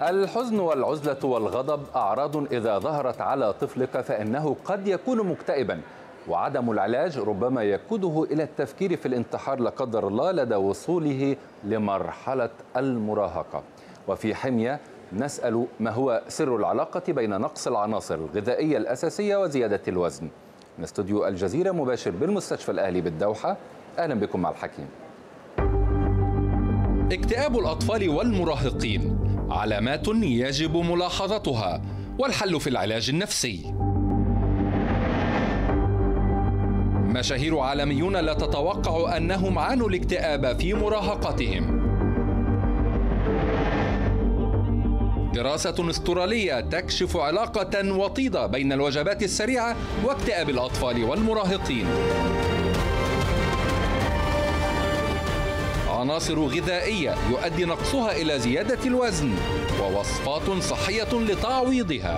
الحزن والعزلة والغضب أعراض إذا ظهرت على طفلك فإنه قد يكون مكتئبا وعدم العلاج ربما يقوده إلى التفكير في الانتحار لا قدر الله لدى وصوله لمرحلة المراهقة وفي حمية نسأل ما هو سر العلاقة بين نقص العناصر الغذائية الأساسية وزيادة الوزن من استوديو الجزيرة مباشر بالمستشفى الأهلي بالدوحة أهلا بكم مع الحكيم اكتئاب الأطفال والمراهقين علامات يجب ملاحظتها والحل في العلاج النفسي مشاهير عالميون لا تتوقع أنهم عانوا الاكتئاب في مراهقتهم دراسة استرالية تكشف علاقة وطيدة بين الوجبات السريعة واكتئاب الأطفال والمراهقين عناصر غذائية يؤدي نقصها إلى زيادة الوزن ووصفات صحية لتعويضها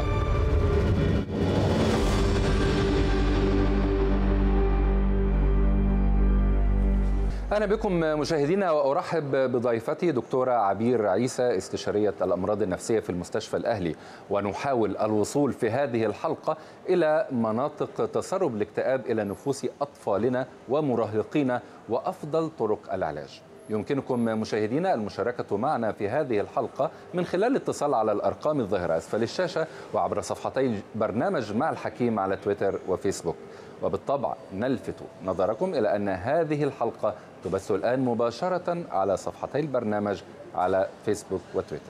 أهلا بكم مشاهدينا وأرحب بضيفتي دكتورة عبير عيسى استشارية الأمراض النفسية في المستشفى الأهلي ونحاول الوصول في هذه الحلقة إلى مناطق تسرب الاكتئاب إلى نفوس أطفالنا ومراهقينا وأفضل طرق العلاج يمكنكم مشاهدينا المشاركة معنا في هذه الحلقة من خلال الاتصال على الأرقام الظاهرة أسفل الشاشة وعبر صفحتي برنامج مع الحكيم على تويتر وفيسبوك وبالطبع نلفت نظركم إلى أن هذه الحلقة تبث الآن مباشرة على صفحتي البرنامج على فيسبوك وتويتر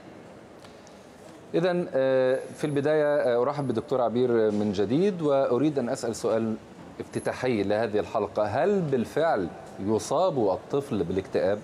إذا في البداية أرحب بالدكتور عبير من جديد وأريد أن أسأل سؤال افتتاحي لهذه الحلقة هل بالفعل يصاب الطفل بالاكتئاب؟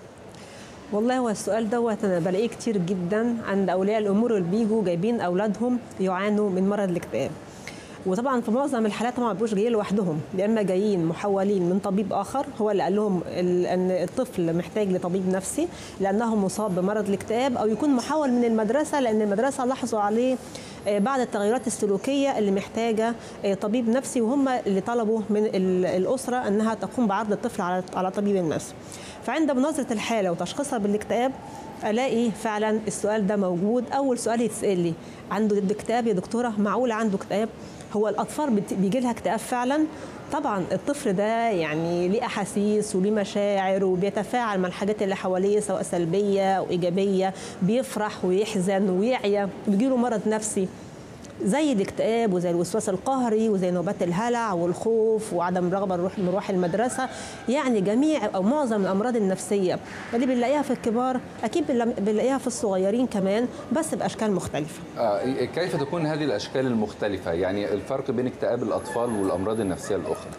والله هو السؤال دوت انا بلاقيه كتير جدا عند اولياء الامور اللي بيجوا جايبين اولادهم يعانوا من مرض الاكتئاب وطبعا في معظم الحالات ما بيبقوش جايين لوحدهم يا اما جايين محولين من طبيب اخر هو اللي قال لهم ان الطفل محتاج لطبيب نفسي لانه مصاب بمرض الاكتئاب او يكون محول من المدرسه لان المدرسه لاحظوا عليه بعض التغيرات السلوكيه اللي محتاجه طبيب نفسي وهم اللي طلبوا من الاسره انها تقوم بعرض الطفل على على طبيب النفسي فعند مناظره الحاله وتشخيصها بالاكتئاب الاقي فعلا السؤال ده موجود اول سؤال يتسال لي عنده اكتئاب يا دكتوره معقول عنده اكتئاب هو الاطفال بيجي لها اكتئاب فعلا طبعا الطفل ده يعني ليه احاسيس وليه مشاعر وبيتفاعل مع الحاجات اللي حواليه سواء سلبيه او ايجابيه بيفرح ويحزن ويعيا بيجيله مرض نفسي زي الاكتئاب وزي الوسواس القهري وزي نوبات الهلع والخوف وعدم الرغبه نروح نروح المدرسه يعني جميع او معظم الامراض النفسيه اللي بنلاقيها في الكبار اكيد بنلاقيها في الصغيرين كمان بس باشكال مختلفه. آه كيف تكون هذه الاشكال المختلفه؟ يعني الفرق بين اكتئاب الاطفال والامراض النفسيه الاخرى؟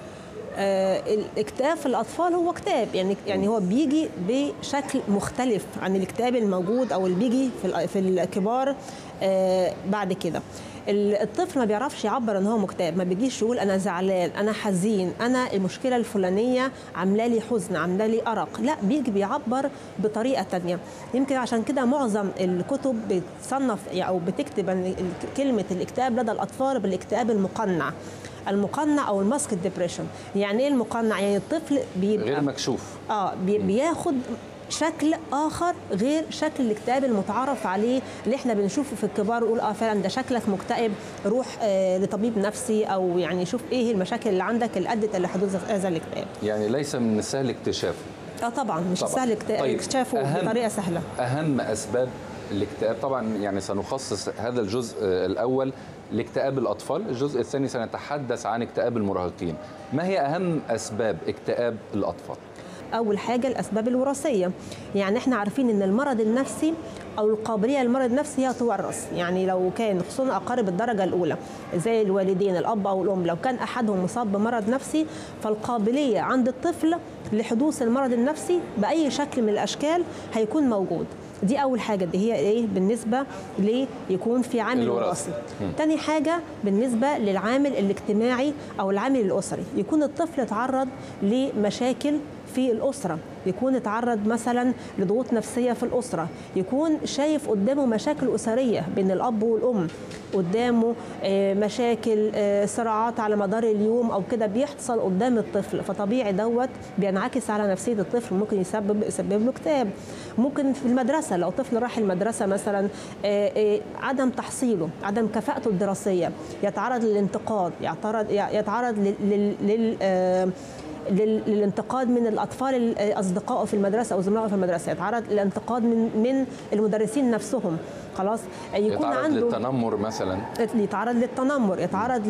آه الاكتئاب في الاطفال هو اكتئاب يعني يعني هو بيجي بشكل مختلف عن الاكتئاب الموجود او اللي بيجي في في الكبار آه بعد كده الطفل ما بيعرفش يعبر ان هو مكتئب ما بيجيش يقول انا زعلان انا حزين انا المشكله الفلانيه عامله لي حزن عامله لي ارق لا بيجي بيعبر بطريقه تانية يمكن عشان كده معظم الكتب بتصنف او بتكتب كلمه الاكتئاب لدى الاطفال بالاكتئاب المقنع المقنع او الماسك ديبريشن يعني ايه المقنع يعني الطفل بيبقى غير مكشوف اه بي بياخد شكل اخر غير شكل الاكتئاب المتعارف عليه اللي احنا بنشوفه في الكبار ونقول اه فعلا ده شكلك مكتئب روح آه لطبيب نفسي او يعني شوف ايه المشاكل اللي عندك اللي ادت لحدوث هذا الاكتئاب يعني ليس من السهل اكتشافه اه طبعا مش طبعًا. سهل طيب. اكتشافه أهم بطريقه سهله اهم اسباب الاكتئاب طبعا يعني سنخصص هذا الجزء الاول لاكتئاب الاطفال الجزء الثاني سنتحدث عن اكتئاب المراهقين ما هي اهم اسباب اكتئاب الاطفال اول حاجه الاسباب الوراثيه يعني احنا عارفين ان المرض النفسي او القابليه للمرض النفسي هي تورث يعني لو كان خصوصا اقارب الدرجه الاولى زي الوالدين الاب او الام لو كان احدهم مصاب بمرض نفسي فالقابليه عند الطفل لحدوث المرض النفسي باي شكل من الاشكال هيكون موجود دي اول حاجه دي هي ايه بالنسبه ليكون في عامل وراثي تاني حاجه بالنسبه للعامل الاجتماعي او العامل الاسري يكون الطفل اتعرض لمشاكل في الاسره يكون اتعرض مثلا لضغوط نفسيه في الاسره يكون شايف قدامه مشاكل اسريه بين الاب والام قدامه آه، مشاكل آه، صراعات على مدار اليوم او كده بيحصل قدام الطفل فطبيعي دوت بينعكس على نفسيه الطفل ممكن يسبب يسبب له اكتئاب ممكن في المدرسه لو طفل راح المدرسه مثلا آه، آه، عدم تحصيله عدم كفاءته الدراسيه يتعرض للانتقاد يعترض يتعرض لل, لل, لل آه، لل- للانتقاد من الاطفال ال- اصدقائه في المدرسه او زملائه في المدرسه يتعرض للانتقاد من من المدرسين نفسهم خلاص يكون يتعرض عنده للتنمر مثلا يتعرض للتنمر يتعرض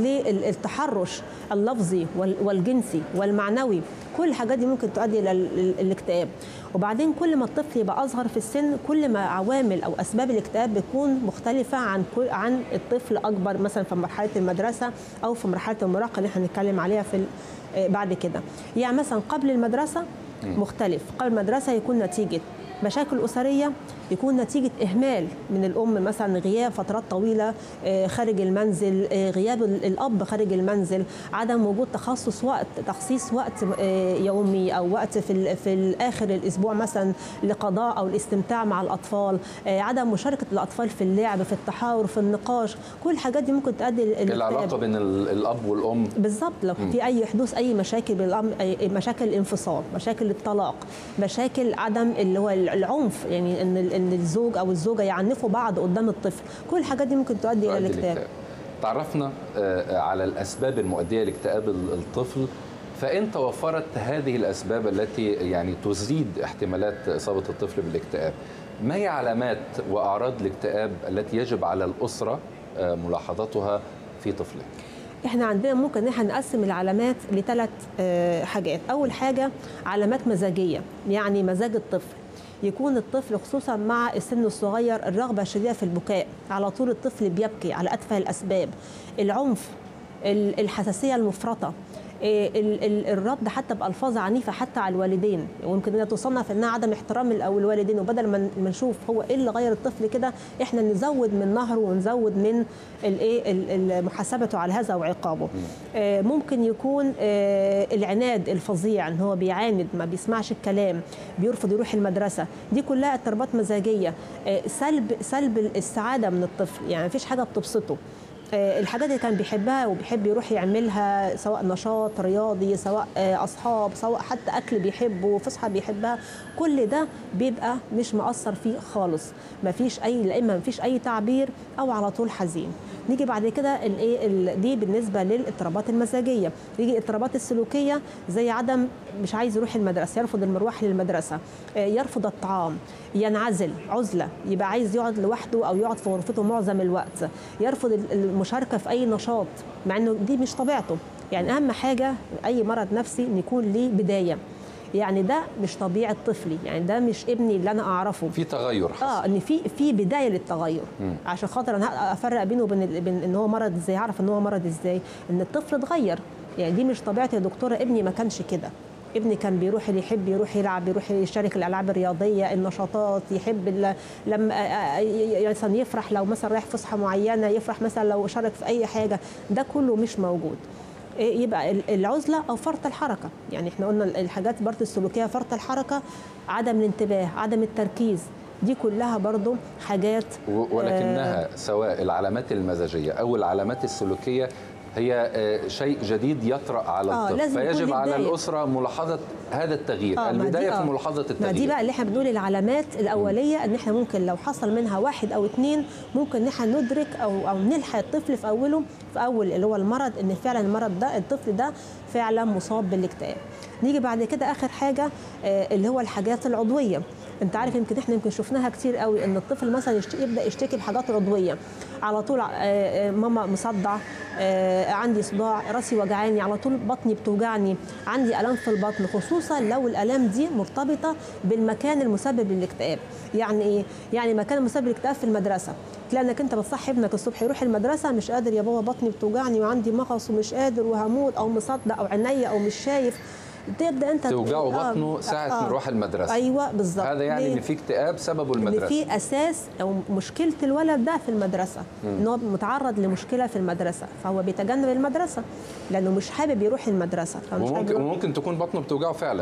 للتحرش اللفظي وال- والجنسي والمعنوي كل الحاجات دي ممكن تؤدي الى ال- ال- الاكتئاب وبعدين كل ما الطفل يبقى اصغر في السن كل ما عوامل او اسباب الاكتئاب بتكون مختلفه عن كل عن الطفل اكبر مثلا في مرحله المدرسه او في مرحله المراهقه اللي احنا هنتكلم عليها في ال- آه، بعد كده يعني مثلا قبل المدرسه مختلف قبل المدرسه يكون نتيجه مشاكل أسرية يكون نتيجة إهمال من الأم مثلا غياب فترات طويلة آه، خارج المنزل آه، غياب ال- الأب خارج المنزل عدم وجود تخصص وقت تخصيص وقت آه، يومي أو وقت في ال- في آخر الأسبوع مثلا لقضاء أو الاستمتاع مع الأطفال آه، عدم مشاركة الأطفال في اللعب في التحاور في النقاش كل الحاجات دي ممكن تؤدي للاكتئاب. العلاقه بين ال- الاب والام بالظبط لو في اي حدوث اي مشاكل بالأم... أي مشاكل الانفصال مشاكل الطلاق مشاكل عدم اللي هو العنف يعني ان ال- ان الزوج او الزوجه يعنفوا بعض قدام الطفل كل الحاجات دي ممكن تؤدي الى تؤدي الاكتئاب للاكتئاب. تعرفنا آه، على الاسباب المؤديه لاكتئاب ال- الطفل فان توفرت هذه الاسباب التي يعني تزيد احتمالات اصابه الطفل بالاكتئاب ما هي علامات واعراض الاكتئاب التي يجب على الاسره آه، ملاحظتها في طفله احنا عندنا ممكن ان احنا نقسم العلامات لثلاث آه، حاجات اول حاجه علامات مزاجيه يعني مزاج الطفل يكون الطفل خصوصا مع السن الصغير الرغبه الشديده في البكاء على طول الطفل بيبكي على اتفه الاسباب العنف ال- الحساسيه المفرطه إيه، ال- ال- الرد حتى بالفاظ عنيفه حتى على الوالدين ويمكن انها تصنف انها عدم احترام ال- او الوالدين وبدل ما ن- ما نشوف هو ايه اللي غير الطفل كده احنا نزود من نهره ونزود من الايه ال- ال- محاسبته على هذا وعقابه آه، ممكن يكون آه، العناد الفظيع ان هو بيعاند ما بيسمعش الكلام بيرفض يروح المدرسه دي كلها اضطرابات مزاجيه آه، سلب سلب السعاده من الطفل يعني مفيش حاجه بتبسطه آه، الحاجات اللي كان بيحبها وبيحب يروح يعملها سواء نشاط رياضي سواء آه، اصحاب سواء حتى اكل بيحبه فسحه بيحبها كل ده بيبقى مش مأثر فيه خالص مفيش اي لا اما مفيش اي تعبير او على طول حزين نيجي بعد كده الايه ال- دي بالنسبه للاضطرابات المزاجيه يجي الاضطرابات السلوكيه زي عدم مش عايز يروح المدرسه يرفض المروح للمدرسه آه، يرفض الطعام ينعزل عزله يبقى عايز يقعد لوحده او يقعد في غرفته معظم الوقت يرفض ال- المشاركه في اي نشاط مع انه دي مش طبيعته يعني اهم حاجه اي مرض نفسي ان يكون ليه بدايه يعني ده مش طبيعه طفلي يعني ده مش ابني اللي انا اعرفه في تغير حصل اه ان في في بدايه للتغير عشان خاطر انا افرق بينه وبين ال- بين ان هو مرض ازاي اعرف ان هو مرض ازاي ان الطفل اتغير يعني دي مش طبيعتي يا دكتوره ابني ما كانش كده ابني كان بيروح اللي يحب يروح يلعب يروح يشارك الالعاب الرياضيه النشاطات يحب ال- لما آه، آه، ي- مثلا يفرح لو مثلا رايح فسحه معينه يفرح مثلا لو شارك في اي حاجه ده كله مش موجود إيه يبقى ال- العزله او فرط الحركه يعني احنا قلنا الحاجات برضه السلوكيه فرط الحركه عدم الانتباه عدم التركيز دي كلها برضه حاجات و- ولكنها سواء العلامات المزاجيه او العلامات السلوكيه هي آه، شيء جديد يطرأ على آه، الطفل لازم يكون فيجب ليه على بداية. الأسرة ملاحظة هذا التغيير آه، ما دي- البداية آه. في ملاحظة ما دي التغيير بقى اللي احنا بنقول العلامات الاوليه ان احنا ممكن لو حصل منها واحد او اتنين ممكن ان احنا ندرك او او نلحق الطفل في اوله في اول اللي هو المرض ان فعلا المرض ده الطفل ده فعلا مصاب بالاكتئاب نيجي بعد كده اخر حاجه آه، اللي هو الحاجات العضويه انت عارف يمكن احنا يمكن شفناها كتير قوي ان الطفل مثلا يشت- يبدا يشتكي بحاجات عضويه على طول آه، آه، ماما مصدع آه، عندي صداع راسي وجعاني على طول بطني بتوجعني عندي الام في البطن خصوصا لو الالام دي مرتبطه بالمكان المسبب للاكتئاب يعني ايه يعني مكان المسبب للاكتئاب في المدرسه تلاقي انك انت بتصحي ابنك الصبح يروح المدرسه مش قادر يا بابا بطني بتوجعني وعندي مغص ومش قادر وهموت او مصدع او عينيا او مش شايف تبدا انت توجعه آه، بطنه ساعة آه. مروح المدرسة ايوه بالظبط هذا يعني ليه؟ ان في اكتئاب سببه ان المدرسة في اساس او مشكله الولد ده في المدرسه ان هو متعرض لمشكله في المدرسه فهو بيتجنب المدرسه لانه مش حابب يروح المدرسه فمش حابب وممكن يروح وممكن تكون بطنه بتوجعه فعلا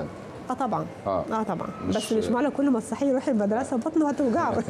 اه طبعا آه. اه, طبعا مش- بس مش معقول كل ما تصحيه يروح المدرسه بطنه هتوجعه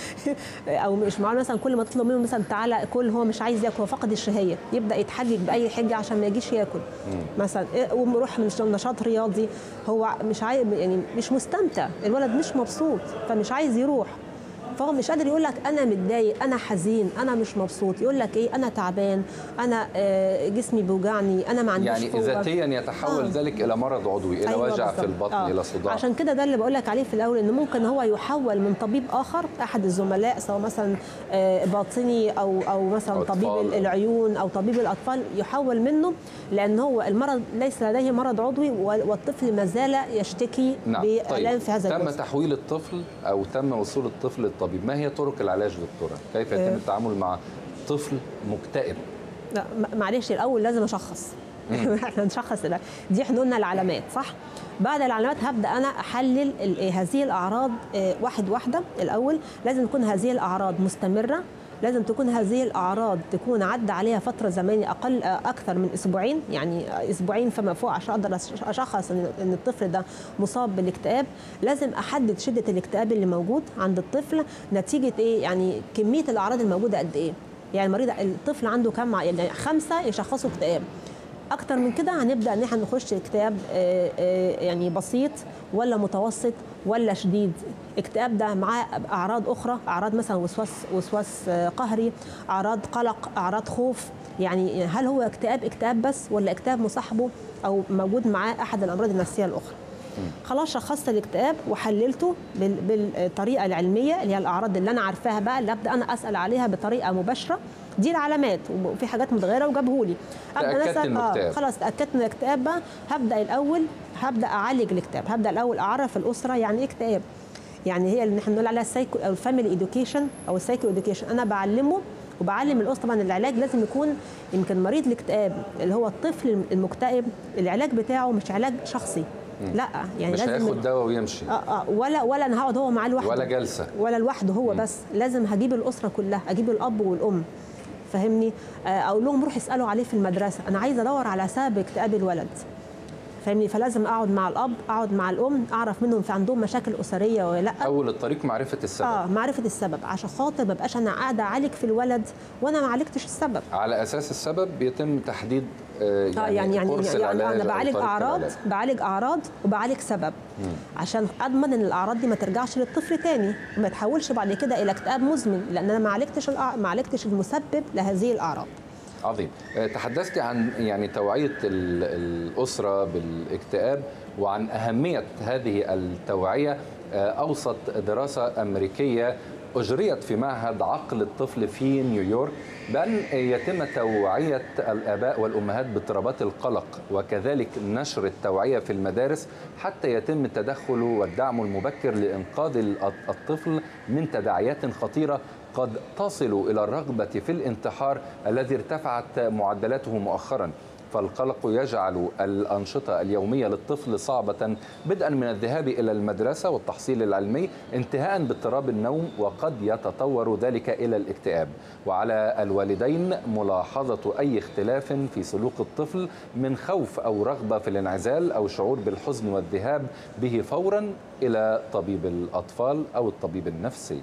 او مش معقول مثلا كل ما تطلب منه مثلا تعالى كل هو مش عايز ياكل هو فقد الشهيه يبدا يتحجج باي حجه عشان ما يجيش ياكل مثلا إيه، قوم روح مش نشاط رياضي هو مش عايز يعني مش مستمتع الولد مش مبسوط فمش عايز يروح فهو مش قادر يقول لك انا متضايق انا حزين انا مش مبسوط يقول لك ايه انا تعبان انا آه، جسمي بيوجعني انا ما عنديش يعني قوة. ذاتيا يتحول آه. ذلك الى مرض عضوي الى أيوة وجع في بالظبط. البطن آه. الى صداع عشان كده ده اللي بقول لك عليه في الاول ان ممكن هو يحول من طبيب اخر احد الزملاء سواء مثلا آه، باطني او او مثلا أو طبيب أطفال. العيون او طبيب الاطفال يحول منه لان هو المرض ليس لديه مرض عضوي وال- والطفل ما زال يشتكي نعم بالام طيب في هذا تم الجزء تحويل الطفل او تم وصول الطفل للطبيب ما هي طرق العلاج دكتوره كيف يتم آه. التعامل مع طفل مكتئب لا م- معلش الاول لازم اشخص احنا نشخص الأول. دي احنا قلنا العلامات صح بعد العلامات هبدا انا احلل ال- إيه هذه الاعراض آه، واحد واحده الاول لازم تكون هذه الاعراض مستمره لازم تكون هذه الاعراض تكون عدى عليها فتره زمنيه اقل آه، اكثر من اسبوعين يعني اسبوعين فما فوق عشان اقدر أش- اشخص ان إن الطفل ده مصاب بالاكتئاب لازم احدد شده الاكتئاب اللي موجود عند الطفل نتيجه ايه يعني كميه الاعراض الموجوده قد ايه يعني المريض الطفل عنده كم يعني خمسه يشخصوا اكتئاب اكتر من كده هنبدا ان احنا نخش اكتئاب آه، آه، يعني بسيط ولا متوسط ولا شديد اكتئاب ده معاه اعراض اخرى اعراض مثلا وسواس وسواس آه، قهري اعراض قلق اعراض خوف يعني هل هو اكتئاب اكتئاب بس ولا اكتئاب مصاحبه او موجود معاه احد الامراض النفسيه الاخرى خلاص شخصت الاكتئاب وحللته بال- بالطريقه العلميه اللي هي الاعراض اللي انا عارفاها بقى اللي ابدا انا اسال عليها بطريقه مباشره دي العلامات وفي حاجات متغيره وجابهولي تأكدت إنه اكتئاب. خلاص تاكدت من الاكتئاب بقى هبدا الاول هبدا اعالج الاكتئاب هبدا الاول اعرف الاسره يعني ايه اكتئاب يعني هي اللي احنا بنقول عليها السايكو او الفاميلي اديوكيشن او السايكو اديوكيشن انا بعلمه وبعلم الاسره طبعا العلاج لازم يكون يمكن مريض الاكتئاب اللي هو الطفل المكتئب العلاج بتاعه مش علاج شخصي لا يعني مش لازم هياخد دواء ويمشي آه آه ولا ولا انا هقعد هو معاه لوحده ولا جلسة. ولا لوحده هو بس لازم هجيب الاسره كلها اجيب الاب والام فاهمني آه، اقول لهم روح اسالوا عليه في المدرسه انا عايزه ادور على سبب اكتئاب الولد فاهمني فلازم اقعد مع الاب اقعد مع الام اعرف منهم في عندهم مشاكل اسريه ولا لا اول الطريق معرفه السبب اه معرفه السبب عشان خاطر ما بقاش انا قاعده اعالج في الولد وانا ما عالجتش السبب على اساس السبب بيتم تحديد آه، اه يعني يعني كورس يعني العلاج انا أو بعالج طريقة اعراض العلاج. بعالج اعراض وبعالج سبب عشان اضمن ان الاعراض دي ما ترجعش للطفل تاني وما تحولش بعد كده الى اكتئاب مزمن لان انا ما عالجتش الأع- ما عالجتش المسبب لهذه الاعراض عظيم آه، تحدثت عن يعني توعية ال- الأسرة بالاكتئاب وعن أهمية هذه التوعية آه، أوسط دراسة أمريكية أجريت في معهد عقل الطفل في نيويورك بأن يتم توعية الآباء والأمهات باضطرابات القلق وكذلك نشر التوعية في المدارس حتى يتم التدخل والدعم المبكر لإنقاذ ال- الطفل من تداعيات خطيرة قد تصل إلى الرغبة في الانتحار الذي ارتفعت معدلاته مؤخرا فالقلق يجعل الأنشطة اليومية للطفل صعبة بدءا من الذهاب إلى المدرسة والتحصيل العلمي انتهاء باضطراب النوم وقد يتطور ذلك إلى الاكتئاب وعلى الوالدين ملاحظة أي اختلاف في سلوك الطفل من خوف أو رغبة في الانعزال أو شعور بالحزن والذهاب به فورا إلى طبيب الأطفال أو الطبيب النفسي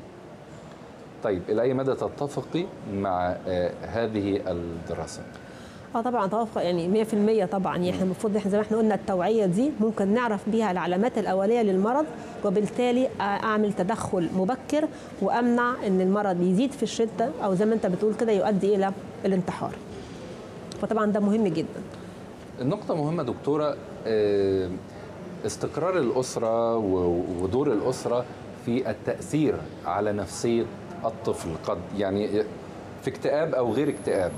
طيب إلى أي مدى تتفقي مع آه، هذه الدراسة؟ اه طبعا توافق يعني 100% طبعا يعني احنا المفروض احنا زي ما احنا قلنا التوعيه دي ممكن نعرف بيها العلامات الاوليه للمرض وبالتالي اعمل تدخل مبكر وامنع ان المرض يزيد في الشده او زي ما انت بتقول كده يؤدي الى الانتحار فطبعا ده مهم جدا النقطة مهمة دكتورة آه، استقرار الأسرة و- ودور الأسرة في التأثير على نفسية الطفل قد يعني في اكتئاب أو غير اكتئاب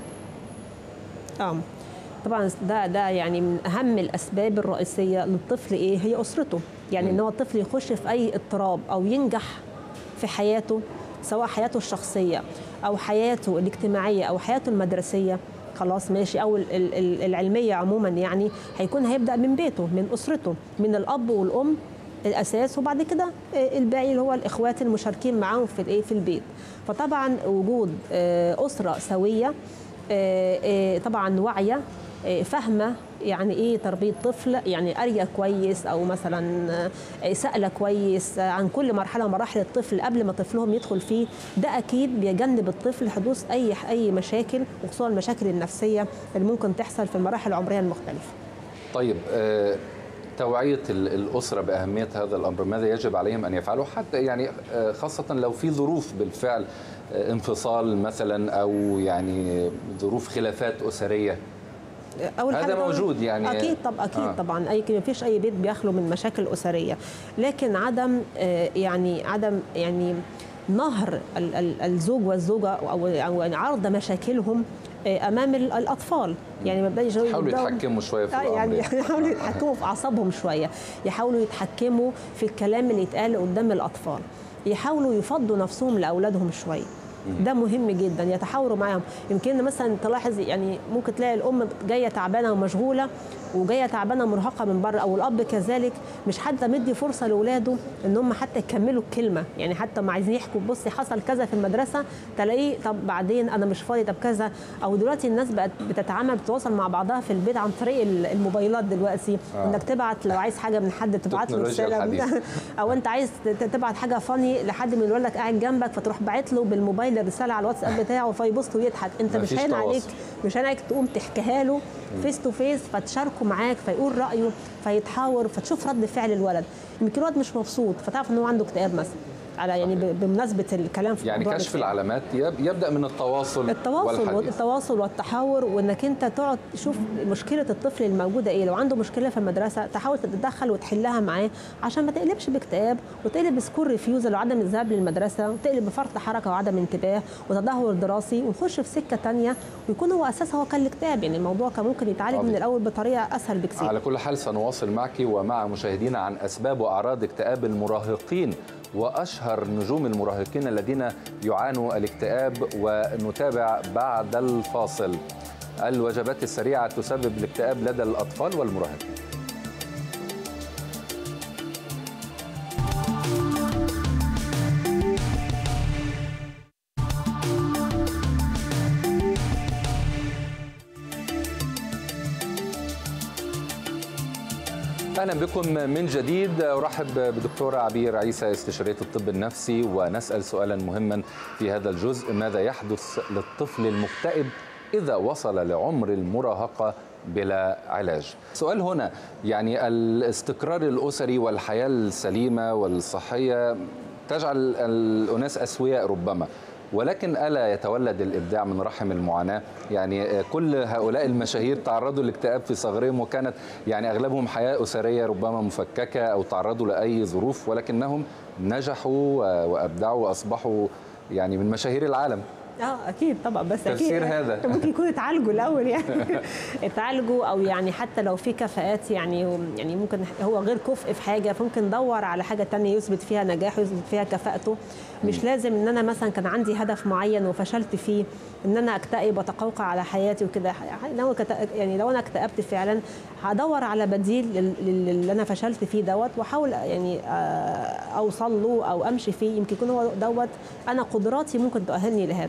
اه طبعا ده ده يعني من اهم الاسباب الرئيسيه للطفل ايه هي اسرته يعني ان هو الطفل يخش في اي اضطراب او ينجح في حياته سواء حياته الشخصيه او حياته الاجتماعيه او حياته المدرسيه خلاص ماشي او ال- ال- ال- العلميه عموما يعني هيكون هيبدا من بيته من اسرته من الاب والام الاساس وبعد كده آه، الباقي اللي هو الاخوات المشاركين معاهم في الايه في البيت فطبعا وجود آه، اسره سويه آه، آه، طبعا واعيه آه، فاهمه يعني ايه تربيه طفل يعني قاريه كويس او مثلا آه، سائله كويس آه، عن كل مرحله من مراحل الطفل قبل ما طفلهم يدخل فيه ده اكيد بيجنب الطفل حدوث اي اي مشاكل وخصوصا المشاكل النفسيه اللي ممكن تحصل في المراحل العمريه المختلفه طيب آه، توعية ال- الأسرة بأهمية هذا الأمر ماذا يجب عليهم أن يفعلوا حتى يعني آه، خاصة لو في ظروف بالفعل آه، انفصال مثلا أو يعني ظروف خلافات أسرية اول هذا حاجة طبعاً- موجود يعني. اكيد طب اكيد آه. آه. طبعا اي ما فيش اي بيت بيخلو من مشاكل اسريه لكن عدم آه، يعني عدم يعني نهر ال- ال- الزوج والزوجه او او يعني عرض مشاكلهم آه، امام ال- الاطفال يعني ما بدأش حاولوا يتحكموا شوية في آه، الأمر يعني يعني. يحاولوا يتحكموا في اعصابهم شويه يحاولوا يتحكموا في الكلام اللي يتقال قدام الاطفال يحاولوا يفضوا نفسهم لاولادهم شويه ده مهم جدا يتحاوروا معاهم يمكن مثلا تلاحظ يعني ممكن تلاقي الام جايه تعبانه ومشغوله وجايه تعبانه مرهقه من بره او الاب كذلك مش حتى مدي فرصه لاولاده ان هم حتى يكملوا الكلمه يعني حتى ما عايزين يحكوا بصي حصل كذا في المدرسه تلاقيه طب بعدين انا مش فاضي طب كذا او دلوقتي الناس بقت بتتعامل بتتواصل مع بعضها في البيت عن طريق ال- الموبايلات دلوقتي آه. انك تبعت لو عايز حاجه من حد تبعت له تكنولوجيا رساله الحديثة. او انت عايز ت- تبعت حاجه فاني لحد من ولدك قاعد جنبك فتروح باعت له بالموبايل الرساله على الواتساب بتاعه فيبص ويضحك انت مش مفيش هين عليك تواصل. مش هين عليك تقوم تحكيها له فيس تو فيس فتشاركه معاك فيقول رايه فيتحاور فتشوف رد فعل الولد يمكن الولد مش مبسوط فتعرف ان هو عنده اكتئاب مثلا على يعني ب- بمناسبه الكلام في يعني موضوع كشف الاكتئاب. العلامات يب- يبدأ من التواصل التواصل والحديث التواصل والتحاور وانك انت تقعد تشوف مشكله الطفل الموجوده ايه لو عنده مشكله في المدرسه تحاول تتدخل وتحلها معاه عشان ما تقلبش باكتئاب وتقلب بسكور ريفيوزل وعدم الذهاب للمدرسه وتقلب بفرط حركه وعدم انتباه وتدهور دراسي ونخش في سكه تانية ويكون هو اساسها هو كان الاكتئاب يعني الموضوع كان ممكن يتعالج طبيعي. من الاول بطريقه اسهل بكثير على كل حال سنواصل معك ومع مشاهدينا عن أسباب وأعراض اكتئاب المراهقين وأشهر نجوم المراهقين الذين يعانوا الاكتئاب ونتابع بعد الفاصل الوجبات السريعة تسبب الاكتئاب لدى الأطفال والمراهقين اهلا بكم من جديد ارحب بدكتوره عبير عيسى استشاريه الطب النفسي ونسال سؤالا مهما في هذا الجزء ماذا يحدث للطفل المكتئب اذا وصل لعمر المراهقه بلا علاج سؤال هنا يعني الاستقرار الاسري والحياه السليمه والصحيه تجعل الاناس اسوياء ربما ولكن الا يتولد الابداع من رحم المعاناه يعني كل هؤلاء المشاهير تعرضوا لاكتئاب في صغرهم وكانت يعني اغلبهم حياه اسريه ربما مفككه او تعرضوا لاي ظروف ولكنهم نجحوا وابدعوا واصبحوا يعني من مشاهير العالم اه اكيد طبعا بس تفسير اكيد هذا. ممكن يكونوا اتعالجوا الاول يعني اتعالجوا او يعني حتى لو في كفاءات يعني يعني ممكن هو غير كفء في حاجه فممكن ندور على حاجه تانية يثبت فيها نجاحه يثبت فيها كفاءته مش لازم ان انا مثلا كان عندي هدف معين وفشلت فيه ان انا اكتئب واتقوقع على حياتي وكده لو كت- يعني لو انا اكتئبت فعلا هدور على بديل لل- لل- اللي انا فشلت فيه دوت واحاول يعني آه، اوصل له او امشي فيه يمكن يكون هو دوت انا قدراتي ممكن تؤهلني لهذا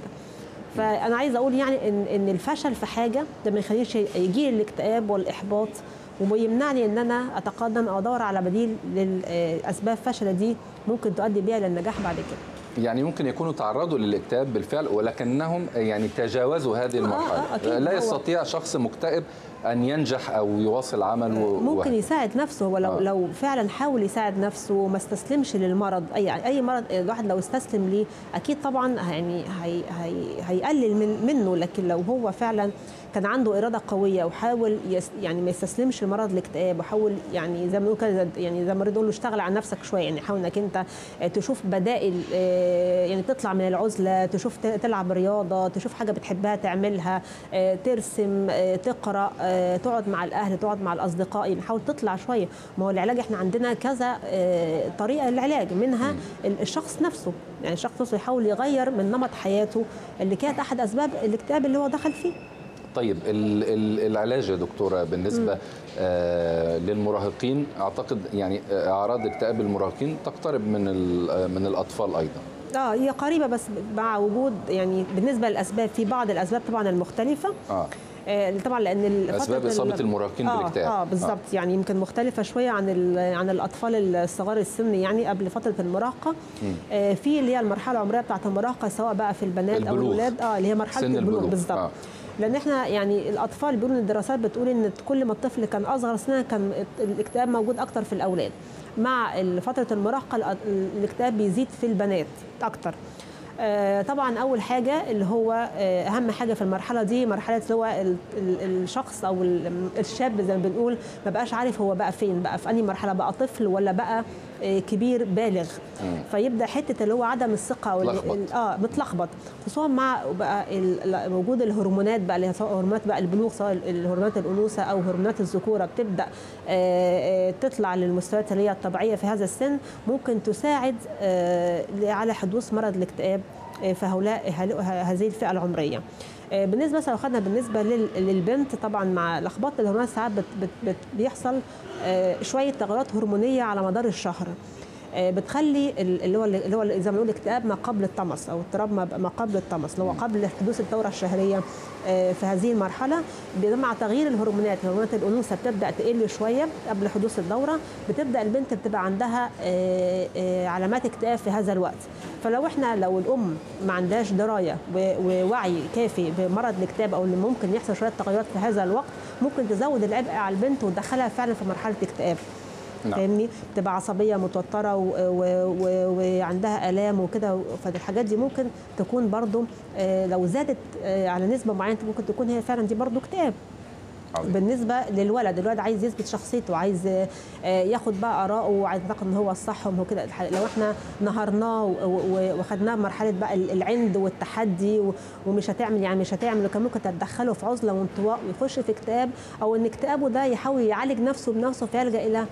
فانا عايزه اقول يعني ان ان الفشل في حاجه ده ما يخليش يجي لي الاكتئاب والاحباط ويمنعني ان انا اتقدم او ادور على بديل للاسباب فشل دي ممكن تؤدي بيها للنجاح بعد كده يعني ممكن يكونوا تعرضوا للاكتئاب بالفعل ولكنهم يعني تجاوزوا هذه المرحله أكيد. لا هو- يستطيع شخص مكتئب ان ينجح او يواصل عمله ممكن وهكذا. يساعد نفسه هو لو آه. آه. لو فعلا حاول يساعد نفسه وما استسلمش للمرض اي اي مرض الواحد لو استسلم ليه اكيد طبعا يعني هي هي هيقلل من منه لكن لو هو فعلا كان عنده اراده قويه وحاول يس يعني ما يستسلمش لمرض الاكتئاب وحاول يعني زي ما بنقول كده يعني زي ما بنقول له اشتغل على نفسك شويه يعني حاول انك انت تشوف بدائل آه، يعني تطلع من العزله تشوف ت- تلعب رياضه تشوف حاجه بتحبها تعملها آه، ترسم آه، تقرا آه، تقعد مع الاهل تقعد مع الاصدقاء يعني حاول تطلع شويه ما هو العلاج احنا عندنا كذا آه، طريقه للعلاج منها ال- الشخص نفسه يعني الشخص نفسه يحاول يغير من نمط حياته اللي كانت احد اسباب الاكتئاب اللي هو دخل فيه طيب ال- ال- العلاج يا دكتوره بالنسبه آه للمراهقين اعتقد يعني آه، اعراض اكتئاب المراهقين تقترب من ال- آه، من الاطفال ايضا اه هي قريبه بس مع وجود يعني بالنسبه للاسباب في بعض الاسباب طبعا المختلفه اه آه، طبعا لان ال- أسباب فترة إصابة ال- المراهقين آه بالاكتئاب. اه بالظبط يعني يمكن مختلفه شويه عن ال- عن الاطفال الصغار السن يعني قبل فتره المراهقه آه في اللي هي المرحله العمريه بتاعه المراهقه سواء بقى في البنات او البلوغ. الولاد اه اللي هي مرحله سن البلوغ البلوغ. بالظبط آه. لان احنا يعني الاطفال بيقولوا ان الدراسات بتقول ان كل ما الطفل كان اصغر سنا كان الاكتئاب موجود اكتر في الاولاد مع فتره المراهقه الأ- الاكتئاب بيزيد في البنات اكتر آه، طبعا اول حاجه اللي هو آه، اهم حاجه في المرحله دي مرحله اللي هو ال- ال- الشخص او ال- الشاب زي ما بنقول ما بقاش عارف هو بقى فين بقى في انهي مرحله بقى طفل ولا بقى آه، كبير بالغ فيبدا حته اللي هو عدم الثقه او ال- متلخبط. ال- اه متلخبط خصوصا مع بقى ال- ال- وجود الهرمونات بقى اللي هي سواء هرمونات بقى البلوغ سواء الهرمونات الانوثه او هرمونات الذكوره بتبدا آه، آه، تطلع للمستويات اللي هي الطبيعيه في هذا السن ممكن تساعد آه، على حدوث مرض الاكتئاب آه، في هؤلاء هل- هذه الفئه العمريه. آه، بالنسبه مثلا لو خدنا بالنسبه لل- للبنت طبعا مع لخبطه الهرمونات ساعات بت بت بت بيحصل آه، شويه تغيرات هرمونيه على مدار الشهر. آه، بتخلي ال- اللي هو اللي هو زي ما بنقول اكتئاب ما قبل الطمس او اضطراب ما ما قبل الطمس اللي هو قبل حدوث الدوره الشهريه آه، في هذه المرحله بي- مع تغيير الهرمونات هرمونات الانوثه بتبدا تقل شويه قبل حدوث الدوره بتبدا البنت بتبقى عندها آه، آه، علامات اكتئاب في هذا الوقت فلو احنا لو الام ما عندهاش درايه و- ووعي كافي بمرض الاكتئاب او اللي ممكن يحصل شويه تغيرات في هذا الوقت ممكن تزود العبء على البنت وتدخلها فعلا في مرحله اكتئاب نعم. فاهمني تبقى عصبيه متوتره و- و- و- وعندها الام وكده فالحاجات دي ممكن تكون برضو آه، لو زادت آه، على نسبه معينه ممكن تكون هي فعلا دي برضو اكتئاب عظيم. بالنسبه للولد الولد عايز يثبت شخصيته عايز آه، ياخد بقى اراءه وعايز يعتقد ان هو الصح وهو كده الح- لو احنا نهرناه و- و- وخدناه مرحله بقى ال- العند والتحدي و- ومش هتعمل يعني مش هتعمل وكان ممكن تدخله في عزله وانطواء ويخش في اكتئاب او ان اكتئابه ده يحاول يعالج نفسه بنفسه فيلجا الى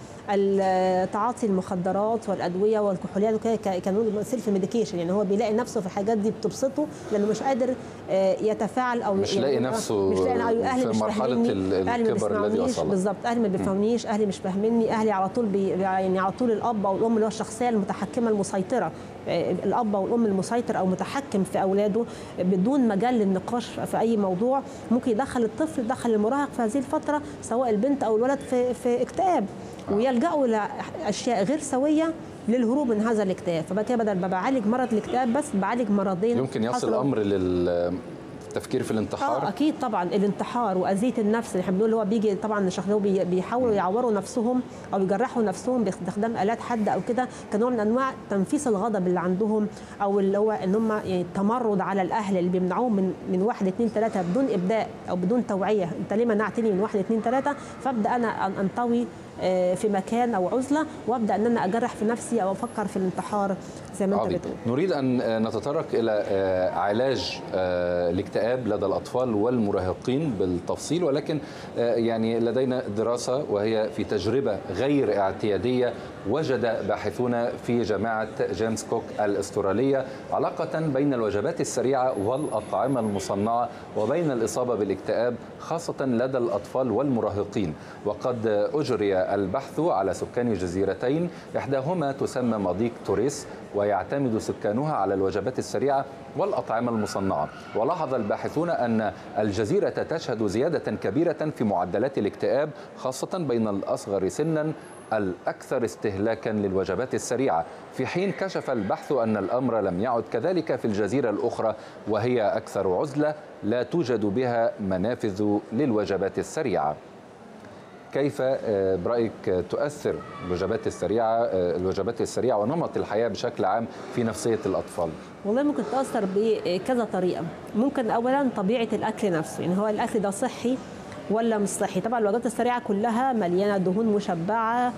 ال- تعاطي المخدرات والادويه والكحوليات وكده ك- كانوا سيلف ميديكيشن يعني هو بيلاقي نفسه في الحاجات دي بتبسطه لانه مش قادر آه، يتفاعل او مش يعني لاقي آه، نفسه مش لاقي أيوة، اهلي في مش مرحلة فاهميني، ال- أهلي ما الكبر الذي بيسمعونيش، وصله. بالظبط اهلي ما بيفهمونيش اهلي مش فاهميني اهلي على طول بي يعني على طول الاب او الام اللي هو الشخصيه المتحكمه المسيطره آه، الاب او الام المسيطر او متحكم في اولاده بدون مجال للنقاش في اي موضوع ممكن يدخل الطفل يدخل المراهق في هذه الفتره سواء البنت او الولد في في اكتئاب ويلجأوا لاشياء غير سويه للهروب من هذا الاكتئاب فبقى كده بدل ما بعالج مرض الاكتئاب بس بعالج مرضين يمكن يصل حصلوا- الامر للتفكير في الانتحار اه اكيد طبعا الانتحار واذيه النفس اللي احنا بنقول هو بيجي طبعا الشخص اللي هو بي- بيحاولوا يعوروا نفسهم او يجرحوا نفسهم باستخدام الات حاده او كده كنوع من انواع تنفيس الغضب اللي عندهم او اللي هو ان هم يعني التمرد على الاهل اللي بيمنعوهم من من واحد اثنين ثلاثه بدون ابداء او بدون توعيه انت ليه منعتني من واحد اثنين ثلاثه فابدا انا أن- انطوي آه، في مكان او عزله وابدا ان انا اجرح في نفسي او افكر في الانتحار زي ما انت عظيم. بتقول نريد ان نتطرق الى آه، علاج آه، الاكتئاب لدى الاطفال والمراهقين بالتفصيل ولكن آه، يعني لدينا دراسه وهي في تجربه غير اعتياديه وجد باحثون في جامعه جيمس كوك الاستراليه علاقه بين الوجبات السريعه والاطعمه المصنعه وبين الاصابه بالاكتئاب خاصه لدى الاطفال والمراهقين وقد اجري البحث على سكان جزيرتين احداهما تسمى مضيق توريس ويعتمد سكانها على الوجبات السريعه والاطعمه المصنعه ولاحظ الباحثون ان الجزيره تشهد زياده كبيره في معدلات الاكتئاب خاصه بين الاصغر سنا الأكثر استهلاكا للوجبات السريعة في حين كشف البحث أن الأمر لم يعد كذلك في الجزيرة الأخرى وهي أكثر عزلة لا توجد بها منافذ للوجبات السريعة كيف آه، برأيك آه، تؤثر الوجبات السريعة آه، الوجبات السريعة ونمط الحياة بشكل عام في نفسية الأطفال والله ممكن تأثر بكذا طريقة ممكن أولا طبيعة الأكل نفسه يعني هو الأكل ده صحي ولا مش صحي طبعا الوجبات السريعه كلها مليانه دهون مشبعه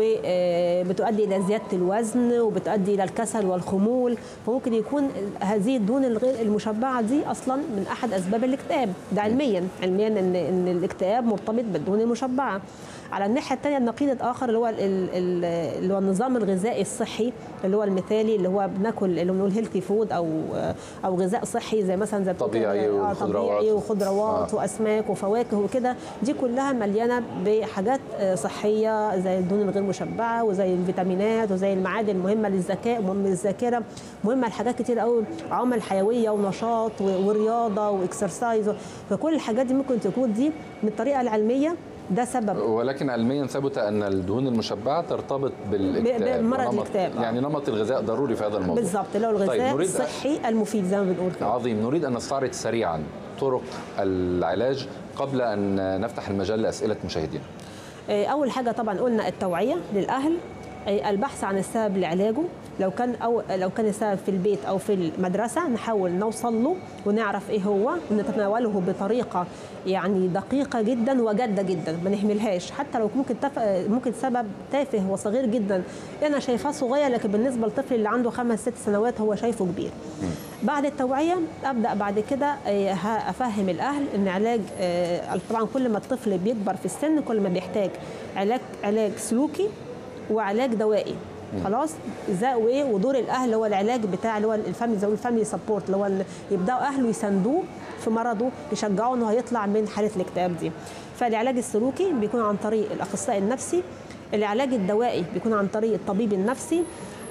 وبتؤدي الى زياده الوزن وبتؤدي الى الكسل والخمول فممكن يكون هذه الدهون الغير المشبعه دي اصلا من احد اسباب الاكتئاب ده علميا علميا ان ان الاكتئاب مرتبط بالدهون المشبعه على الناحيه الثانيه النقيض الاخر اللي هو ال- ال- اللي هو النظام الغذائي الصحي اللي هو المثالي اللي هو بناكل اللي بنقول هيلثي فود او او غذاء صحي زي مثلا زي طبيعي آه، وخضروات. طبيعي وخضروات آه. واسماك وفواكه وكده دي كلها مليانه بحاجات آه، صحيه زي الدهون الغير مشبعه وزي الفيتامينات وزي المعادن المهمه للذكاء مهمه للذاكره مهمه لحاجات كتير قوي عوامل حيويه ونشاط و- ورياضه واكسرسايز فكل الحاجات دي ممكن تكون دي من الطريقه العلميه ده سبب ولكن علميا ثبت ان الدهون المشبعه ترتبط بالاكتئاب بمرض ونمط- الاكتئاب، آه. يعني نمط الغذاء ضروري في هذا الموضوع بالظبط اللي هو الغذاء طيب نريد الصحي المفيد زي ما بنقول كده عظيم نريد ان نستعرض سريعا طرق العلاج قبل ان نفتح المجال لاسئله مشاهدينا آه، اول حاجه طبعا قلنا التوعيه للاهل آه، البحث عن السبب لعلاجه لو كان او لو كان السبب في البيت او في المدرسه نحاول نوصل له ونعرف ايه هو ونتناوله بطريقه يعني دقيقه جدا وجاده جدا ما نهملهاش حتى لو ممكن تف... ممكن سبب تافه وصغير جدا انا شايفاه صغير لكن بالنسبه للطفل اللي عنده خمس ست سنوات هو شايفه كبير بعد التوعيه ابدا بعد كده آه، ه- افهم الاهل ان علاج آه، طبعا كل ما الطفل بيكبر في السن كل ما بيحتاج علاج علاج سلوكي وعلاج دوائي خلاص ازاي وايه ودور الاهل هو العلاج بتاع اللي هو الفاميلي زي الفاميلي سبورت اللي هو إن يبداوا اهله يساندوه في مرضه يشجعوه انه هيطلع من حاله الاكتئاب دي فالعلاج السلوكي بيكون عن طريق الاخصائي النفسي العلاج الدوائي بيكون عن طريق الطبيب النفسي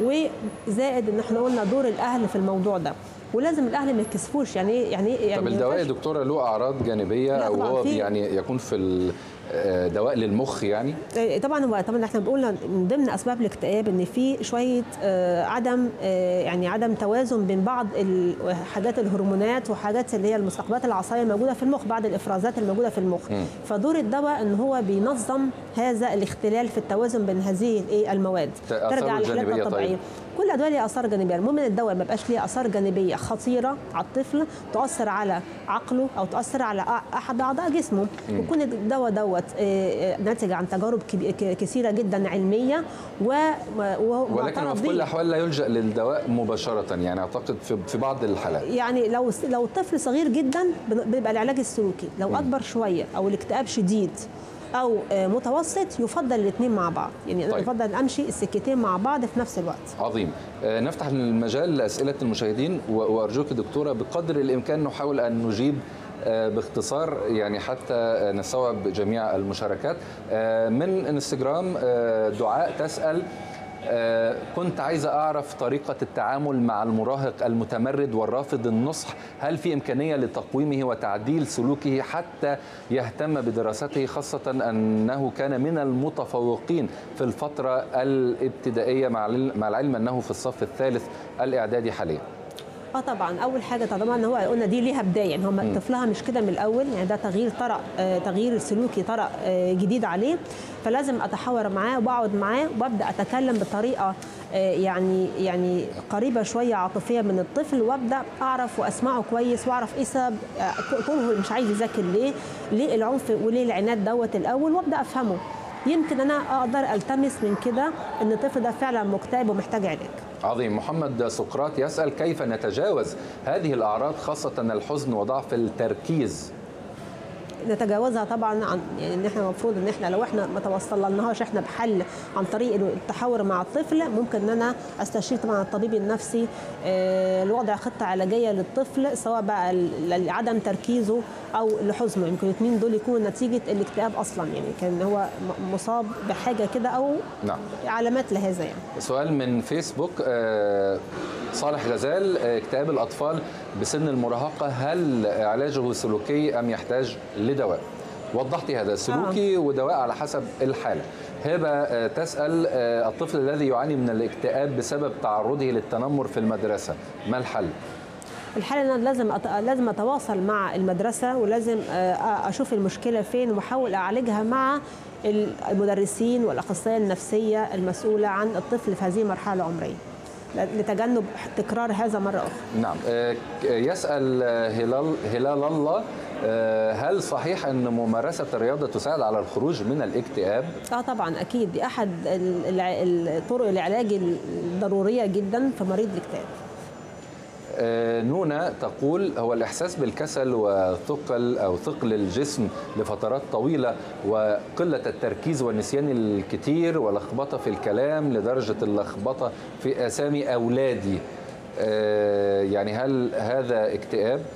وزائد ان احنا قلنا دور الاهل في الموضوع ده ولازم الاهل ما يتكسفوش يعني ايه يعني إيه؟ يعني طب ما الدواء يا ينفعش- دكتوره له اعراض جانبيه لا او طبعاً هو في- يعني يكون في ال- آه، دواء للمخ يعني إيه طبعا هو طبعا احنا بنقول من ضمن اسباب الاكتئاب ان في شويه آه، عدم آه، يعني عدم توازن بين بعض ال- حاجات الهرمونات وحاجات اللي هي المستقبلات العصبيه الموجوده في المخ بعض الافرازات الموجوده في المخ مم. فدور الدواء ان هو بينظم هذا الاختلال في التوازن بين هذه الايه المواد آثاره ترجع الجانبية لحالتها طيب. الطبيعيه كل الادويه ليها اثار جانبيه المهم ان الدواء ما يبقاش ليه اثار جانبيه خطيره على الطفل تؤثر على عقله او تؤثر على أ- احد اعضاء جسمه ويكون الدواء دوت آه، آه، ناتج عن تجارب كبي- ك- كثيره جدا علميه و و- ولكن هو ومعترف في كل بيه. الاحوال لا يلجا للدواء مباشره يعني اعتقد في في بعض الحالات يعني لو لو الطفل صغير جدا بن- بيبقى العلاج السلوكي لو اكبر شويه او الاكتئاب شديد او آه، متوسط يفضل الاثنين مع بعض يعني انا طيب. يفضل امشي السكتين مع بعض في نفس الوقت عظيم آه، نفتح المجال لأسئلة المشاهدين و- وأرجوك دكتورة بقدر الإمكان نحاول أن نجيب آه، باختصار يعني حتى آه، نستوعب جميع المشاركات آه، من انستغرام آه، دعاء تسأل آه، كنت عايزة أعرف طريقة التعامل مع المراهق المتمرد والرافض النصح هل في إمكانية لتقويمه وتعديل سلوكه حتى يهتم بدراسته خاصة أنه كان من المتفوقين في الفترة الابتدائية مع العلم- مع العلم أنه في الصف الثالث الإعدادي حاليا اه طبعا اول حاجه طبعا هو قلنا دي ليها بدايه يعني هم طفلها مش كده من الاول يعني ده تغيير طرأ آه تغيير سلوكي طرأ آه جديد عليه فلازم اتحاور معاه وبقعد معاه وابدا اتكلم بطريقه آه يعني يعني قريبه شويه عاطفيه من الطفل وابدا اعرف واسمعه كويس واعرف ايه سبب آه كونه مش عايز يذاكر ليه ليه العنف وليه العناد دوت الاول وابدا افهمه يمكن انا اقدر التمس من كده ان الطفل ده فعلا مكتئب ومحتاج علاج عظيم محمد سقراط يسأل كيف نتجاوز هذه الأعراض خاصة الحزن وضعف التركيز نتجاوزها طبعا عن يعني ان احنا المفروض ان احنا لو احنا ما توصلناش احنا بحل عن طريق التحاور مع الطفل ممكن ان انا استشير طبعا الطبيب النفسي آه، لوضع خطه علاجيه للطفل سواء بقى ل- لعدم تركيزه او لحزنه يمكن الاثنين دول يكونوا نتيجه الاكتئاب اصلا يعني كان هو م- مصاب بحاجه كده او نعم علامات لهذا يعني سؤال من فيسبوك آه، صالح غزال آه، اكتئاب الأطفال بسن المراهقة هل علاجه سلوكي أم يحتاج لدواء وضحتي هذا سلوكي ودواء على حسب الحالة هبة آه، تسأل آه، الطفل الذي يعاني من الاكتئاب بسبب تعرضه للتنمر في المدرسة ما الحل؟ الحالة أنا لازم أت... لازم أتواصل مع المدرسة ولازم آه، أشوف المشكلة فين وأحاول أعالجها مع المدرسين والأخصائية النفسية المسؤولة عن الطفل في هذه المرحلة العمرية لتجنب تكرار هذا مرة أخرى نعم آه، يسأل آه، هلال هلال الله آه، هل صحيح أن ممارسة الرياضة تساعد على الخروج من الاكتئاب؟ اه طبعا اكيد دي احد ال- الع- الطرق العلاج الضروريه جدا في مريض الاكتئاب آه، نونا تقول هو الإحساس بالكسل وثقل أو ثقل الجسم لفترات طويلة وقلة التركيز والنسيان الكتير ولخبطة في الكلام لدرجة اللخبطة في أسامي أولادي آه، يعني هل هذا اكتئاب؟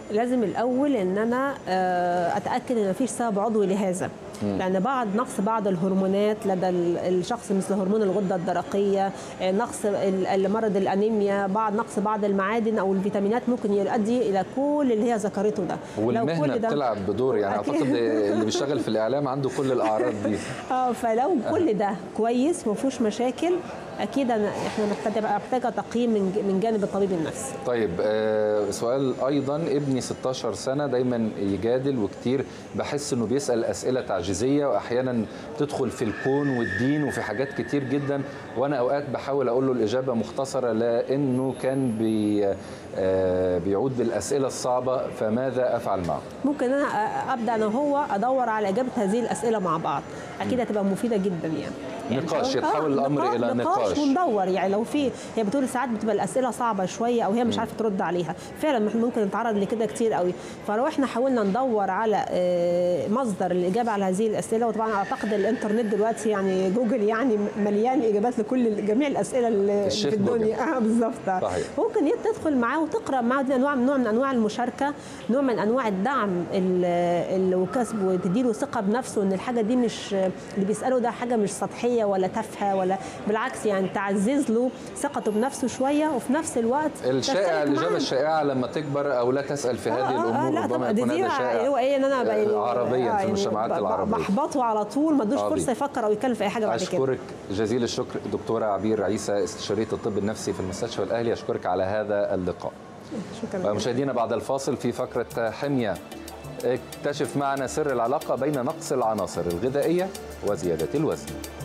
لازم الاول ان انا آه، اتاكد ان مفيش سبب عضوي لهذا لان بعض نقص بعض الهرمونات لدى ال- الشخص مثل هرمون الغده الدرقيه آه، نقص ال- ال- مرض الانيميا بعض نقص بعض المعادن او الفيتامينات ممكن يؤدي الى كل اللي هي ذكرته ده لو والمهنه كل ده- بتلعب بدور يعني أكيد. اعتقد اللي بيشتغل في الاعلام عنده كل الاعراض دي اه فلو كل ده كويس ما فيهوش مشاكل اكيد أنا احنا محتاجه بقى محتاجه تقييم من ج- من جانب الطبيب النفسي طيب آه سؤال ايضا ابني 16 سنه دايما يجادل وكتير بحس انه بيسال اسئله تعجيزيه واحيانا تدخل في الكون والدين وفي حاجات كتير جدا وانا اوقات بحاول اقول له الاجابه مختصره لانه كان بي آه بيعود بالاسئله الصعبه فماذا افعل معه ممكن انا أ- ابدا انا وهو ادور على اجابه هذه الاسئله مع بعض اكيد هتبقى مفيده جدا يعني يعني نقاش، حاول- يتحول آه، الأمر إلى نقاش. وندور يعني لو في هي بتقول ساعات بتبقى الاسئله صعبه شويه او هي مش عارفه ترد عليها فعلا إحنا ممكن نتعرض لكده كتير قوي فلو احنا حاولنا ندور على آه، مصدر الاجابه على هذه الاسئله وطبعا اعتقد الانترنت دلوقتي يعني جوجل يعني مليان اجابات لكل جميع الاسئله اللي الشيف في الدنيا جوجل. اه بالظبط صحيح. ممكن يت- تدخل معاه وتقرا معاه دي انواع نوع من انواع المشاركه نوع من انواع الدعم ال- ال- وكسب وتديله ثقه بنفسه ان الحاجه دي مش اللي بيساله ده حاجه مش سطحيه ولا تافهه ولا بالعكس يعني تعزز له ثقته بنفسه شويه وفي نفس الوقت الشائع تشترك الاجابه معاه. الشائعه لما تكبر او لا تسال في هذه الامور لا ربما طبعا دي يكون دي هذا شائع هو ايه ان انا بقى آه، عربيا في يعني المجتمعات ب- ب- العربيه بحبطه على طول ما ادوش عظيم. فرصه يفكر او يتكلم في اي حاجه بعد كده أشكرك جزيل الشكر دكتورة عبير عيسى استشارية الطب النفسي في المستشفى الأهلي أشكرك على هذا اللقاء شكرا ومشاهدينا بعد الفاصل في فقرة حمية اكتشف معنا سر العلاقة بين نقص العناصر الغذائية وزيادة الوزن